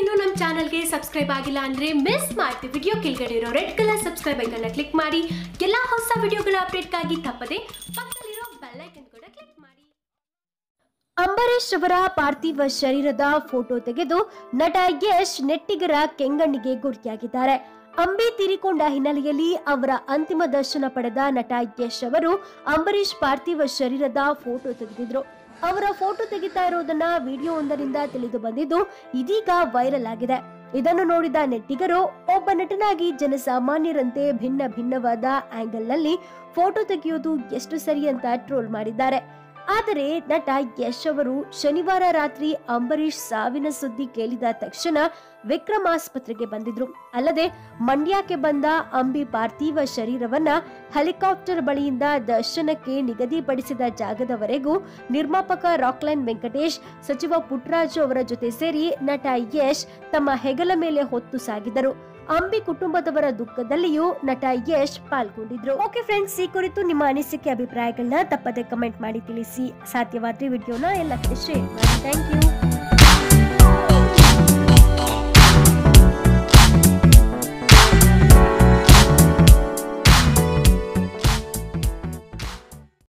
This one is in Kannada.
ಇನ್ನೂ ನಮ್ಮ ಚಾನಲ್ಗೆ ಸಬ್ಸ್ಕ್ರೈಬ್ ಆಗಿಲ್ಲ ಅಂದ್ರೆ ಮಿಸ್ ಮಾಡ್ತೀವಿ ವಿಡಿಯೋ ಕೆಳಗಡೆ ಇರೋ ರೆಡ್ ಕಲರ್ ಸಬ್ಸ್ಕ್ರೈಬ್ ಐಕನ್ನ ಕ್ಲಿಕ್ ಮಾಡಿ ಎಲ್ಲ ಹೊಸ ವಿಡಿಯೋಗಳ ಅಪ್ಡೇಟ್ಗಾಗಿ ತಪ್ಪದೆ ಪಕ್ಕದಲ್ಲಿರೋ ಬೆಲ್ ಐಕನ್ ಕೂಡ ಕ್ಲಿಕ್ ಮಾಡಿ ಅಂಬರೀಶ್ ಅವರ ಪಾರ್ಥಿವ ಶರೀರದ ಫೋಟೋ ತೆಗೆದು ನಟ ಯಶ್ ನೆಟ್ಟಿಗರ ಕೆಂಗಣ್ಣಿಗೆ ಗುರಿಯಾಗಿದ್ದಾರೆ ಅಂಬಿ ತೀರಿಕೊಂಡ ಹಿನ್ನೆಲೆಯಲ್ಲಿ ಅವರ ಅಂತಿಮ ದರ್ಶನ ಪಡೆದ ನಟ ಯಶ್ ಅವರು ಅಂಬರೀಶ್ ಪಾರ್ಥಿವ ಶರೀರದ ಫೋಟೋ ತೆಗೆದಿದ್ರು ಅವರ ಫೋಟೋ ತೆಗಿತಾ ಇರೋದನ್ನ ವಿಡಿಯೋ ಒಂದರಿಂದ ತಿಳಿದು ಬಂದಿದ್ದು ಇದೀಗ ವೈರಲ್ ಆಗಿದೆ ಇದನ್ನು ನೋಡಿದ ನೆಟ್ಟಿಗರು ಒಬ್ಬ ನಟನಾಗಿ ಜನಸಾಮಾನ್ಯರಂತೆ ಭಿನ್ನ ಭಿನ್ನವಾದ ಆಂಗಲ್ನಲ್ಲಿ ಫೋಟೋ ತೆಗೆಯೋದು ಎಷ್ಟು ಸರಿ ಅಂತ ಟ್ರೋಲ್ ಮಾಡಿದ್ದಾರೆ ಆದರೆ ನಟ ಯಶ್ ಅವರು ಶನಿವಾರ ರಾತ್ರಿ ಅಂಬರೀಶ್ ಸಾವಿನ ಸುದ್ದಿ ಕೇಳಿದ ತಕ್ಷಣ ವಿಕ್ರಮ್ ಆಸ್ಪತ್ರೆಗೆ ಬಂದಿದ್ರು ಅಲ್ಲದೆ ಮಂಡ್ಯಕ್ಕೆ ಬಂದ ಅಂಬಿ ಪಾರ್ಥಿವ ಶರೀರವನ್ನ ಹೆಲಿಕಾಪ್ಟರ್ ಬಳಿಯಿಂದ ದರ್ಶನಕ್ಕೆ ನಿಗದಿಪಡಿಸಿದ ಜಾಗದವರೆಗೂ ನಿರ್ಮಾಪಕ ರಾಕ್ಲೈನ್ ವೆಂಕಟೇಶ್ ಸಚಿವ ಪುಟ್ಟರಾಜು ಅವರ ಜೊತೆ ಸೇರಿ ನಟ ಯಶ್ ತಮ್ಮ ಹೆಗಲ ಮೇಲೆ ಹೊತ್ತು ಸಾಗಿದರು ಅಂಬಿ ಕುಟುಂಬದವರ ದುಃಖದಲ್ಲಿಯೂ ನಟ ಯಶ್ ಪಾಲ್ಗೊಂಡಿದ್ರು ಓಕೆ ಫ್ರೆಂಡ್ಸ್ ಈ ಕುರಿತು ನಿಮ್ಮ ಅನಿಸಿಕೆ ಅಭಿಪ್ರಾಯಗಳನ್ನ ತಪ್ಪದೆ ಕಮೆಂಟ್ ಮಾಡಿ ತಿಳಿಸಿ ಸಾಧ್ಯವಾದ್ರೆ ವಿಡಿಯೋನ ಎಲ್ಲ ಕಡೆ ಶೇರ್ ಮಾಡಿ ಥ್ಯಾಂಕ್ ಯು